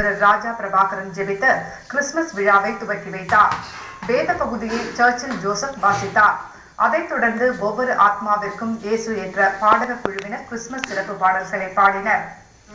திரு ராஜா பிரபாகரன் ஜெபித்து கிறிஸ்துமஸ் விழாவை துவக்கி வைத்தார் வேத பகுதியை சர்ச்சில் ஜோசப் வாசித்தார் அதைத் தொடர்ந்து ஒவ்வொரு ஆத்மாவிற்கும் இயேசு என்ற பாடக குழுவினர் கிறிஸ்துமஸ் சிறப்பு பாடல்களை பாடினர்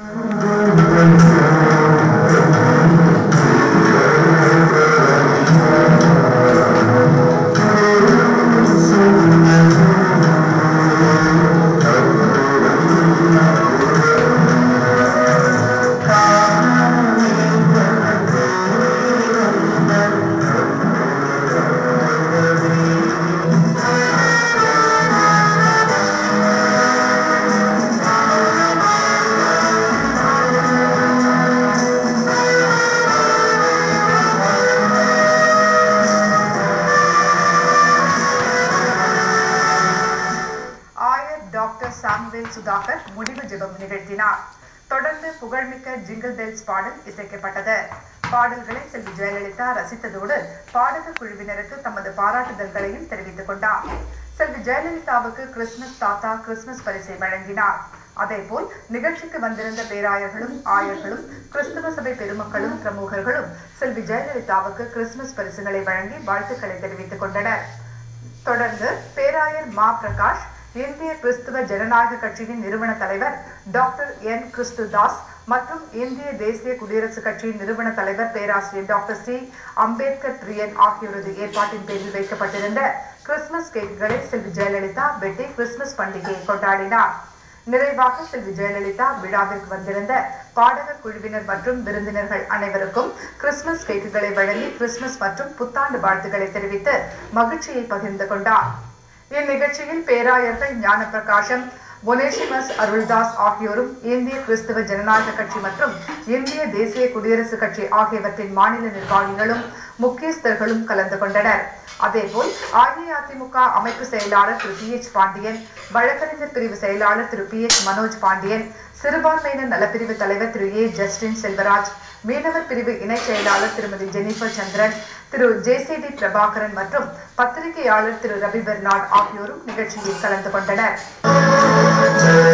ஆயர் டாக்டர் சாமுவேல் சுதாகர் முடிவு ஜெபம் நிகழ்த்தினார் தொடர்ந்து புகழ்மிக்க ஜிங்கிள் பெல்ஸ் பாடல் இசைக்கப்பட்டது பாடல்களை செல்வி ஜெயலலிதா ரசித்ததோடு பாடக குழுவினருக்கு தமது பாராட்டுதல்களையும் தெரிவித்துக் கொண்டார் செல்வி ஜெயலலிதாவுக்கு கிறிஸ்துமஸ் தாத்தா கிறிஸ்துமஸ் பரிசை வழங்கினார் அதேபோல் நிகழ்ச்சிக்கு வந்திருந்த பேராயர்களும் ஆயர்களும் கிறிஸ்துவ சபை பெருமக்களும் பிரமுகர்களும் செல்வி ஜெயலலிதாவுக்கு கிறிஸ்துமஸ் பரிசுகளை வழங்கி வாழ்த்துக்களை தெரிவித்துக் கொண்டனர் தொடர்ந்து பேராயர் மா பிரகாஷ் இந்திய கிறிஸ்துவ ஜனநாயக கட்சியின் நிறுவன தலைவர் டாக்டர் என் கிறிஸ்துதாஸ் மற்றும் இந்திய தேசிய குடியரசுக் கட்சியின் நிறுவன தலைவர் பேராசிரியர் டாக்டர் சி அம்பேத்கர் பிரியன் ஆகியோரது ஏற்பாட்டின் பேரில் வைக்கப்பட்டிருந்த கிறிஸ்துமஸ் கேக்குகளை செல்வி ஜெயலலிதா வெட்டி கிறிஸ்துமஸ் பண்டிகையை கொண்டாடினார் நிறைவாக செல்வி ஜெயலலிதா விழாவிற்கு வந்திருந்த பாடகர் குழுவினர் மற்றும் விருந்தினர்கள் அனைவருக்கும் கிறிஸ்துமஸ் கேக்குகளை வழங்கி கிறிஸ்துமஸ் மற்றும் புத்தாண்டு வாழ்த்துக்களை தெரிவித்து மகிழ்ச்சியை பகிர்ந்து கொண்டார் இந்நிகழ்ச்சியில் பேராயர்கள் ஞானப்பிரகாசம் ஒனேசிமஸ் அருள்தாஸ் ஆகியோரும் இந்திய கிறிஸ்தவ ஜனநாயக கட்சி மற்றும் இந்திய தேசிய குடியரசுக் கட்சி ஆகியவற்றின் மாநில நிர்வாகிகளும் முக்கியஸ்தர்களும் கலந்து கொண்டனர் அதேபோல் அஇஅதிமுக அமைப்பு செயலாளர் திரு பி எச் பாண்டியன் வழக்கறிஞர் பிரிவு செயலாளர் திரு பி எச் மனோஜ் பாண்டியன் சிறுபான்மையினர் நலப்பிரிவு தலைவர் திரு ஏ ஜஸ்டின் செல்வராஜ் மீனவர் பிரிவு இணை செயலாளர் திருமதி ஜெனிஃபர் சந்திரன் திரு ஜேசிடி பிரபாகரன் மற்றும் பத்திரிகையாளர் திரு ரவி பெர்னாட் ஆகியோரும் நிகழ்ச்சியில் கலந்து கொண்டனர்